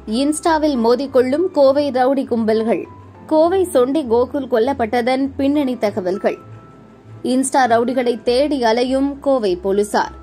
இன்ஸ்டாவில் மோதிக்கொள்ளும் கோவை ரவுடி கும்பல்கள் கோவை சொண்டி கோகுல் கொல்லப்பட்டதன் பின்னணி தகவல்கள் இன்ஸ்டா ரவுடிகளை தேடி அலையும் கோவை போலீசார்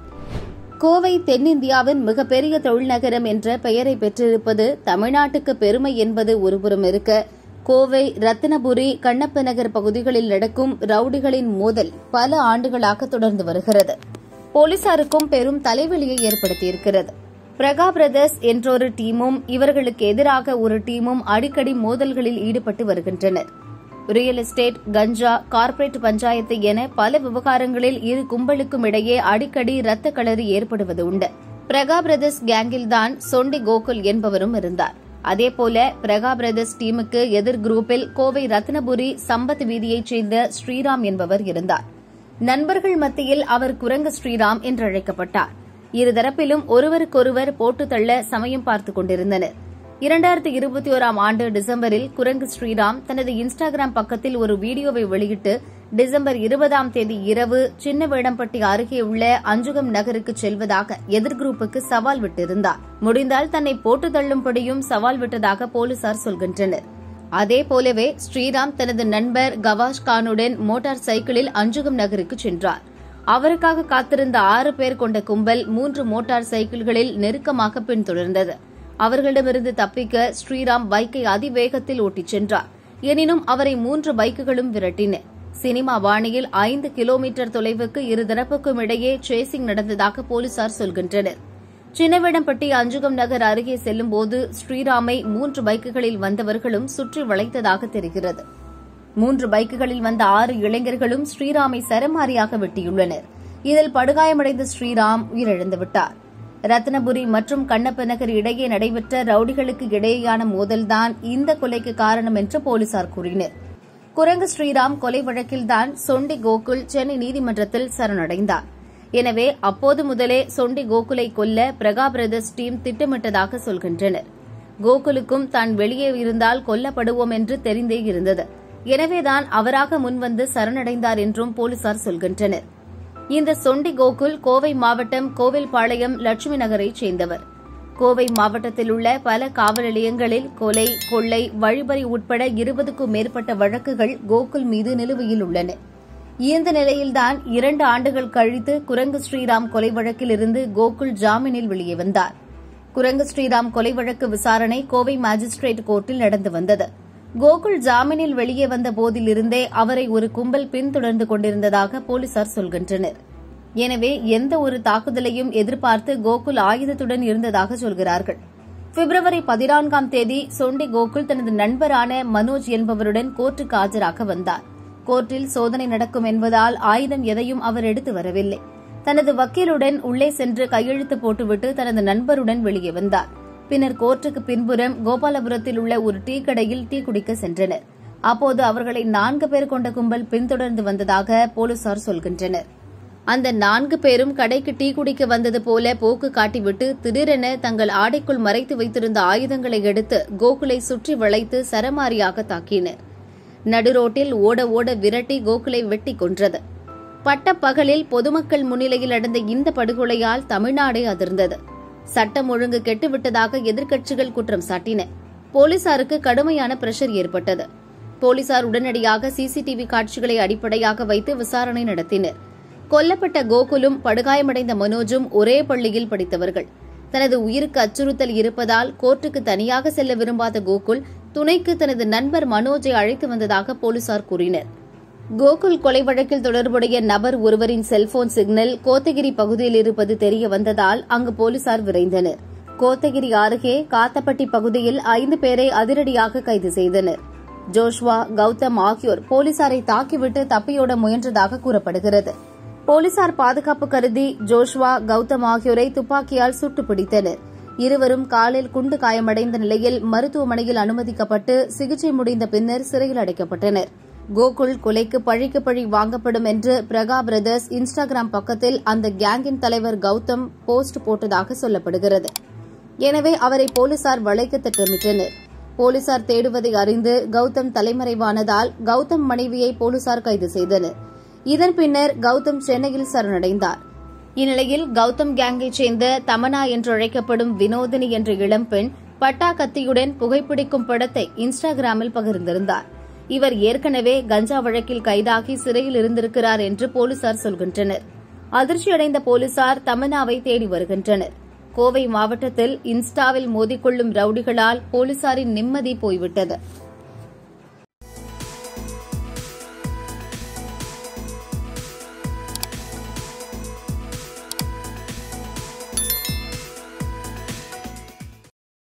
கோவை தென்னிந்தியாவின் மிகப்பெரிய தொழில்நகரம் என்ற பெயரை பெற்றிருப்பது தமிழ்நாட்டுக்கு பெருமை என்பது ஒருபுறம் இருக்க கோவை ரத்தினபுரி கண்ணப்ப நகர் பகுதிகளில் நடக்கும் ரவுடிகளின் மோதல் பல ஆண்டுகளாக தொடர்ந்து வருகிறது போலீசாருக்கும் பெரும் தலைவலியை ஏற்படுத்தியிருக்கிறது பிரகா பிரதர்ஸ் என்றொரு டீமும் இவர்களுக்கு எதிராக ஒரு டீமும் அடிக்கடி மோதல்களில் ஈடுபட்டு வருகின்றனர் ரியல் எஸ்டேட் கஞ்சா கார்ப்பரேட் பஞ்சாயத்து என பல விவகாரங்களில் இரு கும்பலுக்கும் இடையே அடிக்கடி ரத்த களறி ஏற்படுவது உண்டு பிரகா பிரதர்ஸ் கேங்கில்தான் சொண்டி கோகுல் என்பவரும் இருந்தார் அதேபோல பிரகா பிரதர்ஸ் டீமுக்கு எதிர் குரூப்பில் கோவை ரத்னபுரி சம்பத் வீதியைச் சேர்ந்த ஸ்ரீராம் என்பவர் இருந்தார் நண்பர்கள் மத்தியில் அவர் குரங்கு ஸ்ரீராம் என்றழைக்கப்பட்டார் இருதரப்பிலும் ஒருவருக்கொருவர் போட்டு தள்ள சமயம் பார்த்துக் கொண்டிருந்தனர் இரண்டாயிரத்தி இருபத்தி ஓராம் ஆண்டு டிசம்பரில் குரங்கு ஸ்ரீராம் தனது இன்ஸ்டாகிராம் பக்கத்தில் ஒரு வீடியோவை வெளியிட்டு டிசம்பர் இருபதாம் தேதி இரவு சின்ன வேடம்பட்டி அருகே உள்ள அஞ்சுகம் நகருக்கு செல்வதாக எதிர் குரூப்புக்கு சவால் விட்டிருந்தார் முடிந்தால் தன்னை போட்டு தள்ளும்படியும் சவால் விட்டதாக போலீசார் சொல்கின்றனர் அதே போலவே ஸ்ரீராம் தனது நண்பர் கவாஷ் கானுடன் மோட்டார் சைக்கிளில் அஞ்சுகம் நகருக்கு சென்றார் அவருக்காக காத்திருந்த ஆறு பேர் கொண்ட கும்பல் மூன்று மோட்டார் சைக்கிள்களில் நெருக்கமாக பின்தொடர்ந்தது அவர்களிடமிருந்து தப்பிக்க ஸ்ரீராம் பைக்கை அதிவேகத்தில் ஓட்டிச் சென்றார் எனினும் அவரை மூன்று பைக்குகளும் விரட்டின சினிமா வாணியில் ஐந்து கிலோமீட்டர் தொலைவுக்கு இருதரப்புக்கும் இடையே சேசிங் நடந்ததாக போலீசார் சொல்கின்றனர் சின்னவேடம்பட்டி அஞ்சுகம் நகர் அருகே செல்லும்போது ஸ்ரீராமை மூன்று பைக்குகளில் வந்தவர்களும் சுற்றி வளைத்ததாக தெரிகிறது மூன்று பைக்குகளில் வந்த ஆறு இளைஞர்களும் ஸ்ரீராமை சரமாரியாக வெட்டியுள்ளனர் இதில் படுகாயமடைந்த ஸ்ரீராம் உயிரிழந்துவிட்டார் ரத்னபுரி மற்றும் கண்ணப்ப நகர் இடையே நடைபெற்ற ரவுடிகளுக்கு இடையேயான மோதல்தான் இந்த கொலைக்கு காரணம் என்று போலீசார் கூறினர் குரங்கு ஸ்ரீராம் கொலை வழக்கில்தான் சொண்டி கோகுல் சென்னை நீதிமன்றத்தில் சரணடைந்தார் எனவே அப்போது முதலே சொண்டி கோகுலை கொல்ல பிரகா பிரதர்ஸ் டீம் திட்டமிட்டதாக சொல்கின்றனர் கோகுலுக்கும் தான் வெளியே இருந்தால் கொல்லப்படுவோம் என்று தெரிந்தே இருந்தது எனவேதான் அவராக முன்வந்து சரணடைந்தார் என்றும் போலீசார் சொல்கின்றனர் இந்த சொண்டி கோகுல் கோவை மாவட்டம் கோவில்பாளையம் லட்சுமி நகரைச் சேர்ந்தவர் கோவை மாவட்டத்தில் உள்ள பல காவல் நிலையங்களில் கொலை கொள்ளை வழிபறி உட்பட இருபதுக்கும் மேற்பட்ட வழக்குகள் கோகுல் மீது நிலுவையில் உள்ளன இந்த நிலையில்தான் இரண்டு ஆண்டுகள் கழித்து குரங்கு ஸ்ரீராம் கொலை வழக்கில் இருந்து கோகுல் ஜாமீனில் வெளியே வந்தார் குரங்கு ஸ்ரீராம் கொலை வழக்கு விசாரணை கோவை மாஜிஸ்ட்ரேட் கோர்ட்டில் நடந்து வந்தது கோகுல் ஜாமீனில் வெளியே வந்த போதிலிருந்தே அவரை ஒரு கும்பல் பின்தொடர்ந்து கொண்டிருந்ததாக போலீசார் சொல்கின்றனர் எனவே எந்த ஒரு தாக்குதலையும் எதிர்பார்த்து கோகுல் ஆயுதத்துடன் இருந்ததாக சொல்கிறார்கள் பிப்ரவரி பதினான்காம் தேதி சொண்டி கோகுல் தனது நண்பரான மனோஜ் என்பவருடன் கோர்ட்டுக்கு ஆஜராக வந்தார் கோர்ட்டில் சோதனை நடக்கும் என்பதால் ஆயுதம் எதையும் அவர் எடுத்து வரவில்லை தனது வக்கீலுடன் உள்ளே சென்று கையெழுத்து போட்டுவிட்டு தனது நண்பருடன் வெளியே வந்தார் பின்னர் கோர்ட்டுக்கு பின்புறம் கோபாலபுரத்தில் உள்ள ஒரு டீ கடையில் டீ குடிக்க சென்றனர் அப்போது அவர்களை நான்கு பேர் கொண்ட கும்பல் பின்தொடர்ந்து வந்ததாக போலீசார் சொல்கின்றனர் அந்த நான்கு பேரும் கடைக்கு டீ குடிக்க வந்தது போல போக்கு காட்டிவிட்டு திடீரென தங்கள் ஆடைக்குள் மறைத்து வைத்திருந்த ஆயுதங்களை எடுத்து கோகுலை சுற்றி வளைத்து சரமாரியாக தாக்கினர் நடுரோட்டில் ஓட ஓட விரட்டி கோகுலை வெட்டி கொன்றது பட்டப்பகலில் பொதுமக்கள் முன்னிலையில் நடந்த இந்த படுகொலையால் தமிழ்நாடே அதிர்ந்தது சட்டம் ஒழுங்கு கெட்டுவிட்டதாக எதிர்க்கட்சிகள் குற்றம் சாட்டின போலீசாருக்கு கடுமையான பிரஷர் ஏற்பட்டது போலீசார் உடனடியாக சிசிடிவி காட்சிகளை அடிப்படையாக வைத்து விசாரணை நடத்தினர் கொல்லப்பட்ட கோகுலும் படுகாயமடைந்த மனோஜும் ஒரே பள்ளியில் படித்தவர்கள் தனது உயிருக்கு அச்சுறுத்தல் இருப்பதால் கோர்ட்டுக்கு தனியாக செல்ல விரும்பாத கோகுல் துணைக்கு தனது நண்பர் மனோஜை அழைத்து வந்ததாக போலீசார் கூறினர் கோகுல் கொலை வழக்கில் தொடர்புடைய நபர் ஒருவரின் செல்போன் சிக்னல் கோத்தகிரி பகுதியில் இருப்பது தெரிய வந்ததால் அங்கு போலீசார் விரைந்தனர் கோத்தகிரி அருகே காத்தப்பட்டி பகுதியில் ஐந்து பேரை அதிரடியாக கைது செய்தனர் ஜோஷ்வா கௌதம் ஆகியோர் போலீசாரை தாக்கிவிட்டு தப்பியோட முயன்றதாக கூறப்படுகிறது போலீசார் பாதுகாப்பு கருதி ஜோஷ்வா கௌதம் ஆகியோரை துப்பாக்கியால் சுட்டு பிடித்தனர் இருவரும் காலில் குண்டு காயமடைந்த நிலையில் மருத்துவமனையில் அனுமதிக்கப்பட்டு சிகிச்சை முடிந்த பின்னர் சிறையில் அடைக்கப்பட்டனர் கோகுல் கொலைக்கு பழிக்கு பழி வாங்கப்படும் என்று பிரகா பிரதர்ஸ் இன்ஸ்டாகிராம் பக்கத்தில் அந்த கேங்கின் தலைவர் கௌதம் போஸ்ட் போட்டதாக சொல்லப்படுகிறது எனவே அவரை போலீசார் வளைக்க திட்டமிட்டனர் போலீசார் தேடுவதை அறிந்து கௌதம் தலைமறைவானதால் கௌதம் மனைவியை போலீசார் கைது செய்தனர் இதன் பின்னர் கௌதம் சென்னையில் சரணடைந்தார் இந்நிலையில் கௌதம் கேங்கைச் சேர்ந்த தமனா என்று அழைக்கப்படும் வினோதினி என்ற இளம்பெண் பட்டா கத்தியுடன் புகைப்பிடிக்கும் படத்தை இன்ஸ்டாகிராமில் பகிர்ந்திருந்தார் இவர் ஏற்கனவே கஞ்சா வழக்கில் கைதாகி சிறையில் இருந்திருக்கிறார் என்று போலீசார் சொல்கின்றனர் அதிர்ச்சியடைந்த போலீசார் தமன்னாவை தேடி வருகின்றனர் கோவை மாவட்டத்தில் இன்ஸ்டாவில் மோதிக்கொள்ளும் ரவுடிகளால் போலீசாரின் நிம்மதி போய்விட்டது